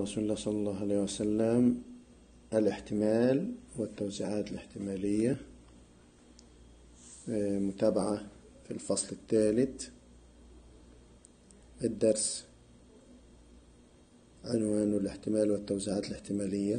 رسول الله صلى الله عليه وسلم الاحتمال والتوزيعات الاحتمالية متابعة في الفصل الثالث الدرس عنوان الاحتمال والتوزيعات الاحتمالية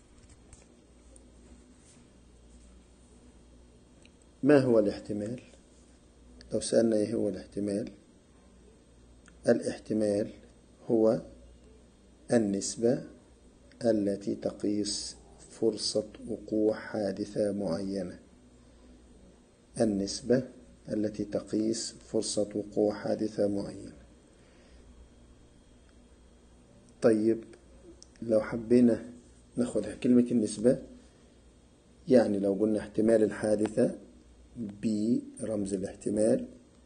ما هو الاحتمال؟ لو سألنا ايه هو الاحتمال؟ الاحتمال هو النسبة التي تقيس فرصة وقوع حادثة معينة النسبة التي تقيس فرصة وقوع حادثة معينة طيب لو حبينا ناخد كلمة النسبة يعني لو قلنا احتمال الحادثة ب رمز الاحتمال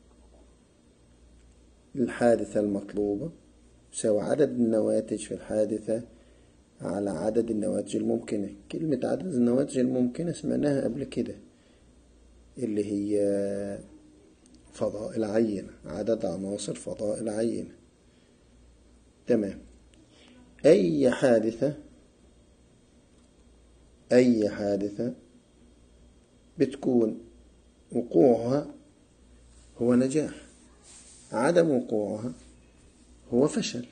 الحادثة المطلوبة يساوي عدد النواتج في الحادثة على عدد النواتج الممكنة كلمة عدد النواتج الممكنة سمعناها قبل كده اللي هي فضاء العينة عدد عناصر فضاء العينة تمام أي حادثة أي حادثة بتكون وقوعها هو نجاح عدم وقوعها هو فشل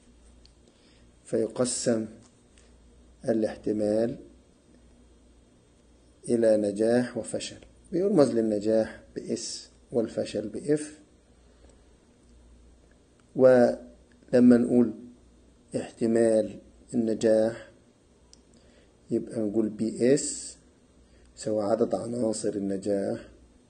فيقسم الاحتمال إلى نجاح وفشل بيرمز للنجاح بإس والفشل بإف ولما نقول احتمال النجاح يبقى نقول بي اس سوى عدد عناصر النجاح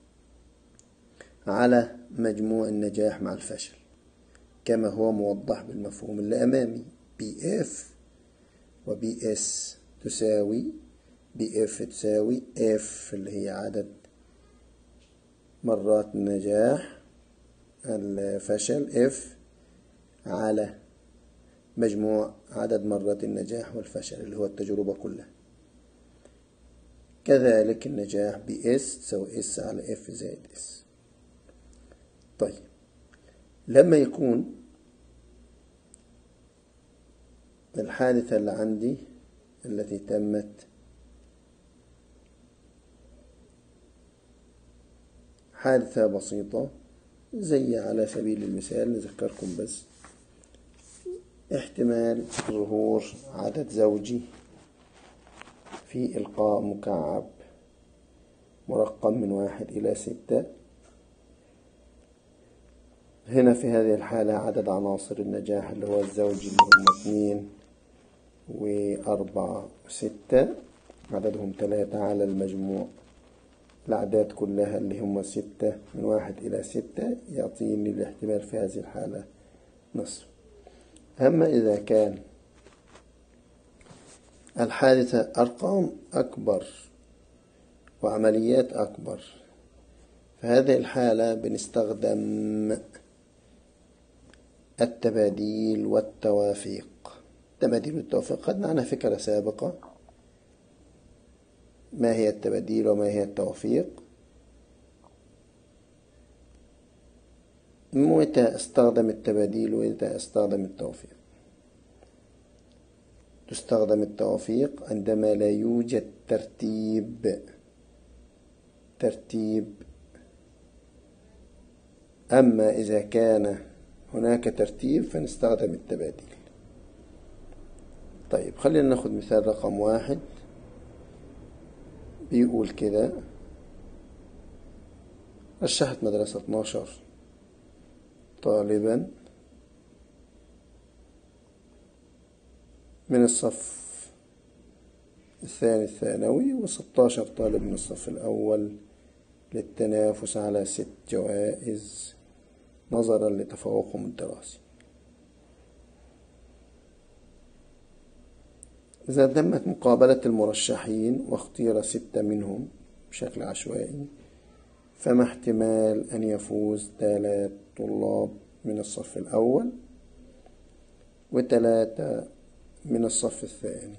على مجموع النجاح مع الفشل كما هو موضح بالمفهوم اللي أمامي بي اف وبي اس تساوي بي اف تساوي اف اللي هي عدد مرات النجاح الفشل اف على مجموع عدد مرات النجاح والفشل اللي هو التجربة كلها كذلك النجاح بي اس تساوي اس على اف زائد اس طيب لما يكون الحادثة اللي عندي التي تمت حادثة بسيطة زي على سبيل المثال نذكركم بس احتمال ظهور عدد زوجي في إلقاء مكعب مرقم من واحد إلى ستة هنا في هذه الحالة عدد عناصر النجاح اللي هو الزوجي اللي هم اثنين وأربعة وستة عددهم ثلاثة على المجموع الأعداد كلها اللي هم ستة من واحد إلى ستة يعطيني الاحتمال في هذه الحالة نصف أما إذا كان الحادثة أرقام أكبر وعمليات أكبر في هذه الحالة بنستخدم التباديل والتوافيق التباديل والتوافيق خدنا عنها فكرة سابقة ما هي التباديل وما هي التوفيق متى استخدم التباديل ومتى استخدم التوفيق تستخدم التوفيق عندما لا يوجد ترتيب ترتيب أما إذا كان هناك ترتيب فنستخدم التباديل طيب خلينا ناخد مثال رقم واحد بيقول كده رشحت مدرسة 12 طالبا من الصف الثاني الثانوي وستاشر طالب من الصف الأول للتنافس على ست جوائز نظرا لتفوقهم الدراسي إذا تمت مقابلة المرشحين واختير ستة منهم بشكل عشوائي فما احتمال أن يفوز ثلاث طلاب من الصف الأول وثلاثة من الصف الثاني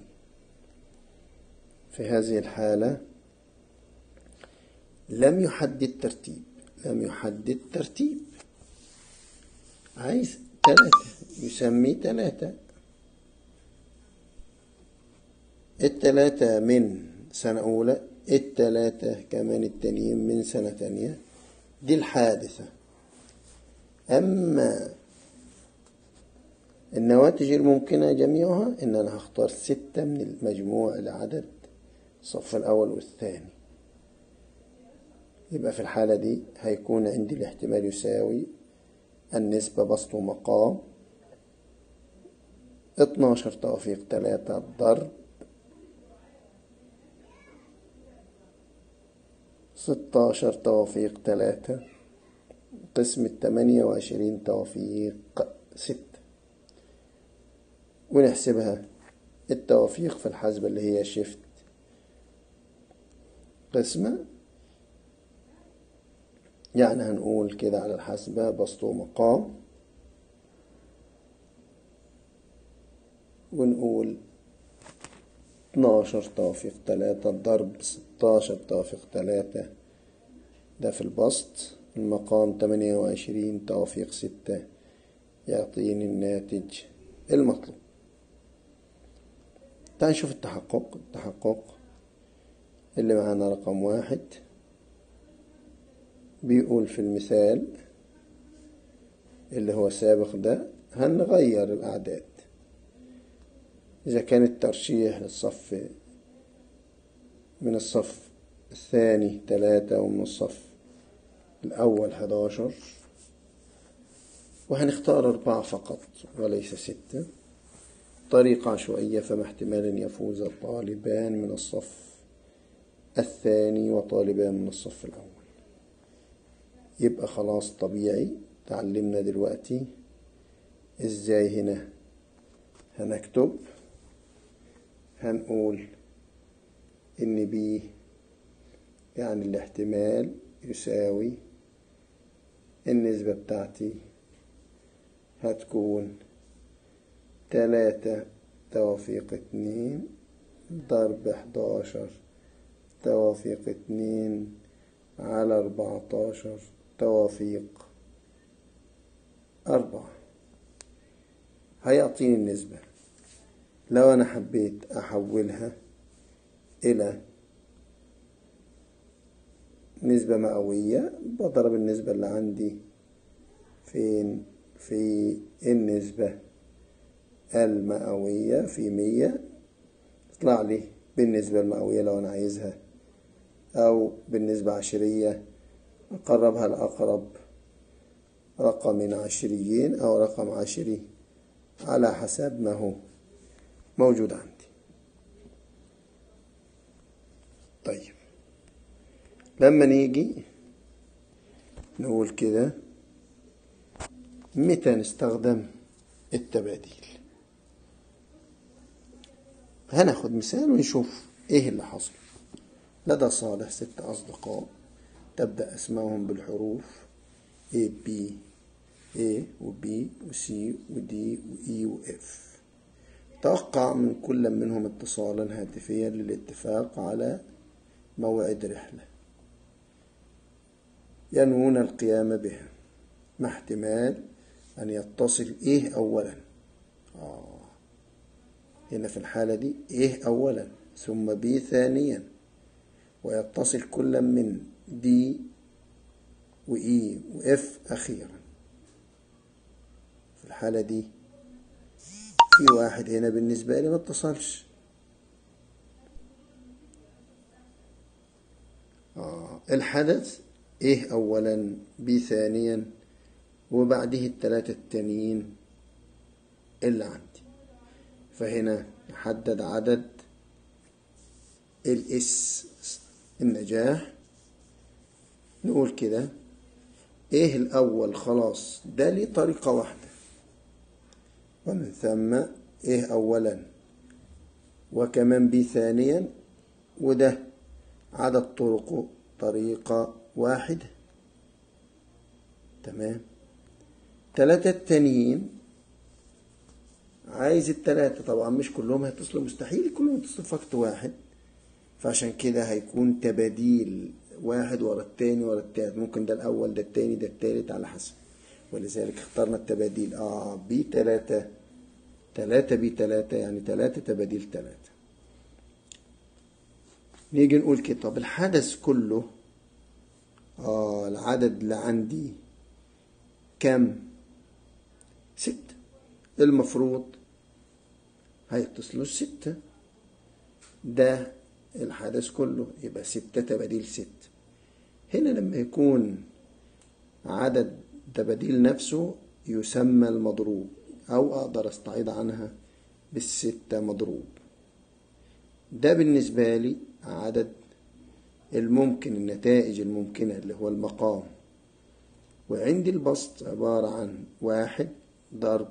في هذه الحالة لم يحدد ترتيب لم يحدد ترتيب عايز ثلاثة يسمي ثلاثة التلاتة من سنة أولى التلاتة كمان التانيين من سنة تانية دي الحادثة أما النواتج الممكنة جميعها إن أنا هختار ستة من المجموع لعدد الصف الأول والثاني يبقى في الحالة دي هيكون عندي الاحتمال يساوي النسبة بسط ومقام اتناشر توافيق تلاتة ضرب ستاشر توافيق تلاتة قسم التمانية وعشرين توافيق ستة ونحسبها التوافيق في الحسبة اللي هي شيفت قسمة يعني هنقول كده على الحسبة بسط ومقام ونقول 12 توافيق تلاتة ضرب 16 توافيق تلاتة ده في البسط المقام 28 توافيق ستة يعطيني الناتج المطلوب تعال نشوف التحقق التحقق اللي معانا رقم واحد بيقول في المثال اللي هو سابق ده هنغير الأعداد إذا كان الترشيح للصف من الصف الثاني ثلاثة ومن الصف الأول حداشر وهنختار أربعة فقط وليس ستة طريقة عشوائية فما احتمال أن يفوز طالبان من الصف الثاني وطالبان من الصف الأول يبقى خلاص طبيعي تعلمنا دلوقتي ازاي هنا هنكتب هنقول ان بي يعني الاحتمال يساوي النسبة بتاعتي هتكون تلاتة توافيق اتنين ضرب حداشر توافيق اتنين على أربعتاشر توافيق أربعة هيعطيني النسبة لو أنا حبيت أحولها إلى نسبة مئوية بضرب النسبة اللي عندي فين في النسبة المئوية في مية يطلع لي بالنسبة المئوية لو أنا عايزها أو بالنسبة عشرية أقربها لأقرب رقم عشريين أو رقم عشري على حسب ما هو موجود عندي طيب لما نيجي نقول كده متى نستخدم التباديل هناخد مثال ونشوف ايه اللي حصل لدى صالح ست أصدقاء تبدأ أسمائهم بالحروف A B A و B و C و D و E و F توقع من كل منهم اتصالا هاتفيا للاتفاق على موعد رحلة ينوون القيام بها مع احتمال أن يتصل إيه أولا آه. هنا في الحالة دي إيه أولا ثم بي ثانيا ويتصل كل من دي وإي وإف أخيرا في الحالة دي في واحد هنا بالنسبة لي ما اتصلش آه الحدث إيه أولا بي ثانيا وبعده الثلاثة التانيين اللي عندي فهنا نحدد عدد الاس النجاح نقول كده ايه الاول خلاص ده ليه طريقة واحدة ومن ثم ايه اولا وكمان بي ثانيا وده عدد طرقه طريقة واحدة تمام تلاتة التانيين عايز التلاتة طبعا مش كلهم هيتصلوا مستحيل كلهم يتصلوا في وقت واحد فعشان كده هيكون تباديل واحد ورا التاني ورا التالت ممكن ده الأول ده التاني ده التالت على حسب ولذلك اخترنا التباديل اه بي تلاتة تلاتة بي تلاتة يعني تلاتة تباديل تلاتة نيجي نقول كده طب الحدث كله اه العدد اللي عندي كم ستة المفروض هيتصلوا ستة ده الحدث كله يبقى ستة تباديل ست هنا لما يكون عدد تباديل نفسه يسمى المضروب أو أقدر أستعيض عنها بالستة مضروب ده بالنسبة لي عدد الممكن النتائج الممكنة اللي هو المقام وعندي البسط عبارة عن واحد ضرب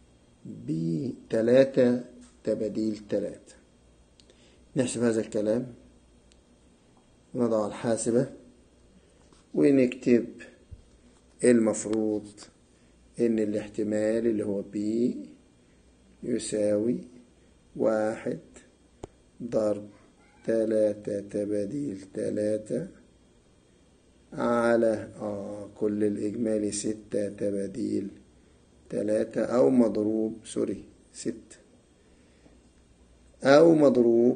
بتلاتة تباديل تلاتة نحسب هذا الكلام نضع الحاسبة ونكتب المفروض إن الاحتمال اللي هو بي يساوي واحد ضرب تلاتة تباديل تلاتة على آه كل الإجمالي ستة تباديل تلاتة أو مضروب سوري ستة أو مضروب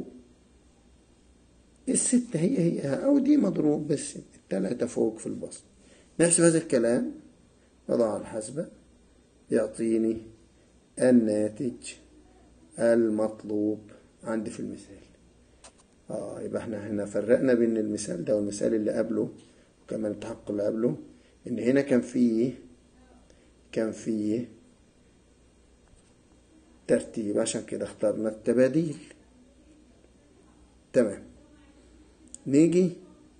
الستة هي هي أو دي مضروب بس التلاتة فوق في البسط نحسب هذا الكلام نضع الحسبة يعطيني الناتج المطلوب عندي في المثال اه يبقى احنا هنا فرقنا بين المثال ده والمثال اللي قبله وكمان التحقق اللي قبله ان هنا كان فيه كان فيه ترتيب عشان كده اخترنا التباديل تمام نيجي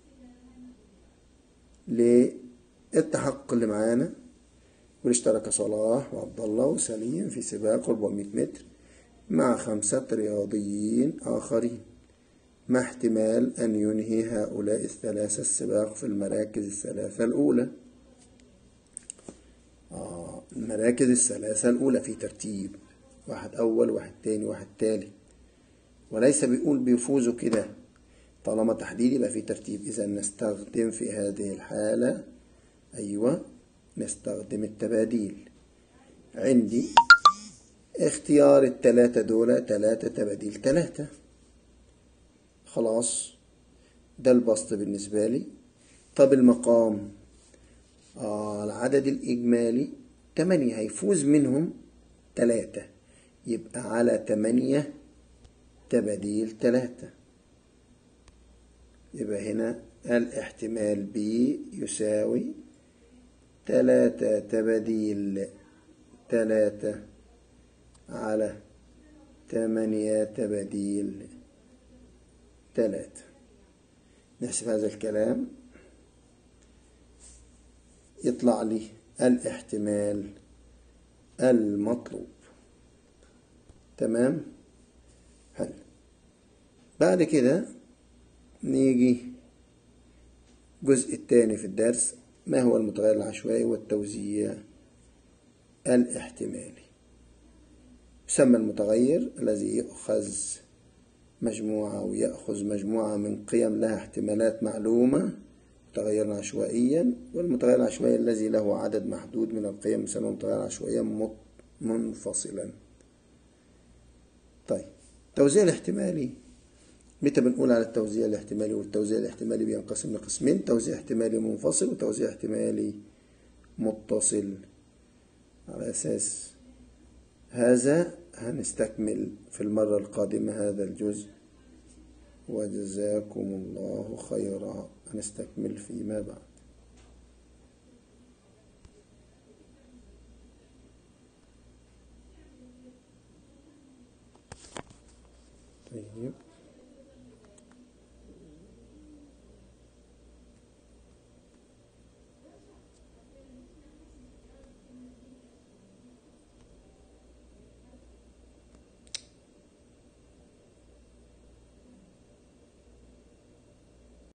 للتحقق اللي معانا واشترك صلاح وعبد الله وسليم في سباق 400 متر مع خمسة رياضيين آخرين مع احتمال أن ينهي هؤلاء الثلاثة السباق في المراكز الثلاثة الأولى آه المراكز الثلاثة الأولى في ترتيب واحد أول واحد تاني واحد تالت وليس بيقول بيفوزوا كده طالما تحديد يبقى في ترتيب إذا نستخدم في هذه الحالة أيوة نستخدم التباديل عندي اختيار التلاتة دول تلاتة تباديل تلاتة خلاص ده البسط بالنسبة لي طب المقام آه العدد الإجمالي تمانية هيفوز منهم تلاتة يبقى على تمانية تباديل تلاتة يبقى هنا الاحتمال B يساوي تلاتة تباديل تلاتة على تمانية تباديل تلاتة نحسب هذا الكلام يطلع لي الاحتمال المطلوب تمام حل بعد كده نيجي الجزء الثاني في الدرس ما هو المتغير العشوائي والتوزيع الاحتمالي يسمى المتغير الذي يؤخذ مجموعة أو يأخذ مجموعة من قيم لها احتمالات معلومة متغيرا عشوائيا والمتغير العشوائي الذي له عدد محدود من القيم يسمى متغيرا عشوائيا منفصلا طيب التوزيع الاحتمالي متى بنقول على التوزيع الاحتمالي والتوزيع الاحتمالي بينقسم لقسمين توزيع احتمالي منفصل وتوزيع احتمالي متصل على أساس هذا هنستكمل في المرة القادمة هذا الجزء وجزاكم الله خيرا هنستكمل فيما بعد طيب